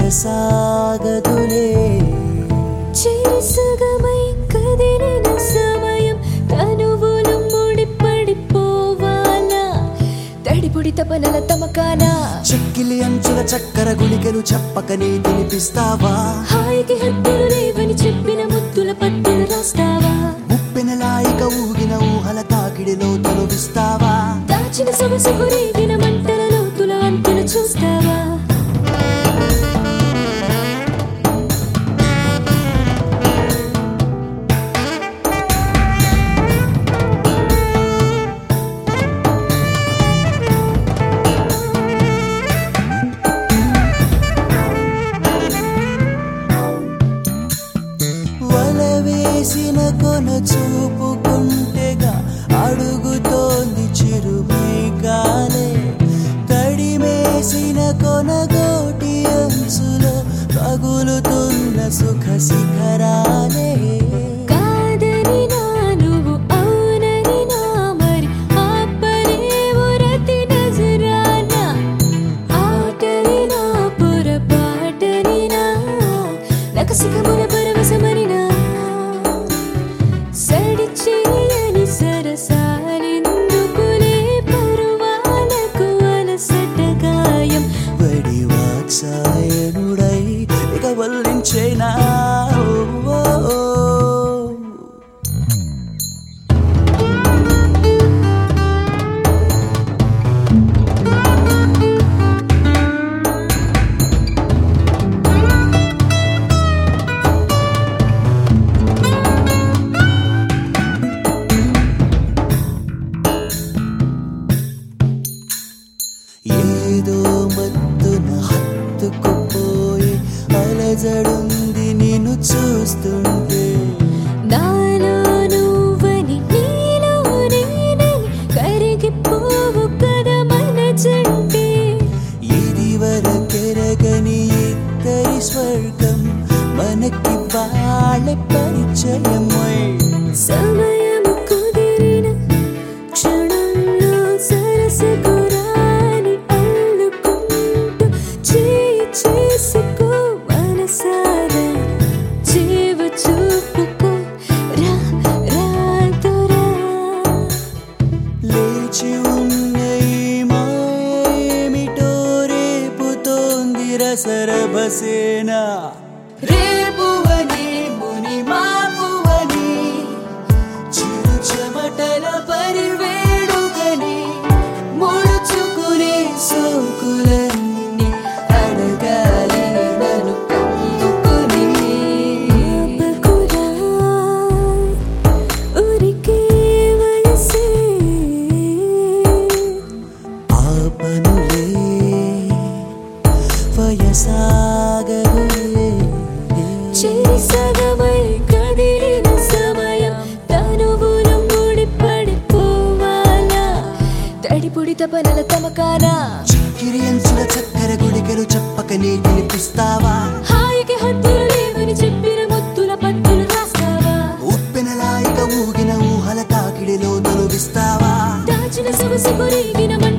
సాగదులే చెరిసగమై కదిలిన సమయం తనువులు ముడిపడిపోవాలా తడిపుడి తపనల తమకానా చెక్కిలి అంచుల చక్కర గుళికలు చెప్పకనే తినిపిస్తావా హాయికి హద్దులు లేవని చెప్పిన ముద్దుల పద్దులు రాస్తావా ఉప్పెన లాయిక ఊగిన ఊహల తాకిడిలో తొలగిస్తావా దాచిన సొగసుకు రేగిన మంటల లోతుల అంతులు చూస్తావా వల వేసిన కొన చూపుకుంటేగా అడుగుతోంది చిరుమేఘాలే తడిమేసిన కొనగోటి అంచులో తగులుతున్న సుఖ శిఖరాలే కాదని నా నువ్వు అవునని నా మరి ఆపలేవు రతి నజరానా ఆటని నా పొరపాటని నా నకసికముల పరవశమనినా సడి చేయని సరసాలిందుకులే పరువాలకు అలసట గాయం వడి వాత్సాయనుడై ఇక వల్లించేనా ఓ, ఓ, ఓ. ఏదో మత్తున హత్తుకుపోయి అలజడుంది నిన్ను చూస్తుంటే నాలో నువ్వని నీలో నేనని కరిగిపోవు కదా మన జంటే ఇది వరకెరగని ఇద్దరి స్వర్గం మనకి వాళ్ళ పరిచయమై సమయము కుదిరిన క్షణంలో సరసకు రాని అల్లుకుంటూ చేయి చేసుకో మనసారా జీవ చూపుకో రా రాదురా లేచి ఉన్న ఈ మాయేమిటో రేపుతోంది రసరభసేనా రేపువని ముని మాపువని చిరు చెమటల పరివేడుగని ముడుచుకునే సోకులన్నీ అడగాలి నన్ను కమ్ముకుని ఆపకురా ఉరికే వయసే ఆపనులే వయసాగదులే చెరిసగమై కదిలిన సమయం తనువులు ముడిపడిపోవాలా తడిపుడి తపనల తమకానా చిక్కిరి అంచుల చక్కెర గుడికలు చెప్పకనే తినిపిస్తావా హాయికి హద్దులు లేవని చెప్పిన ముద్దుల పద్దులు రాస్తావా ఉప్పెన లాయిక ఊగిన ఊహల తాకిడిలో తొలగిస్తావా దాచిన సొగసు కొరిగిన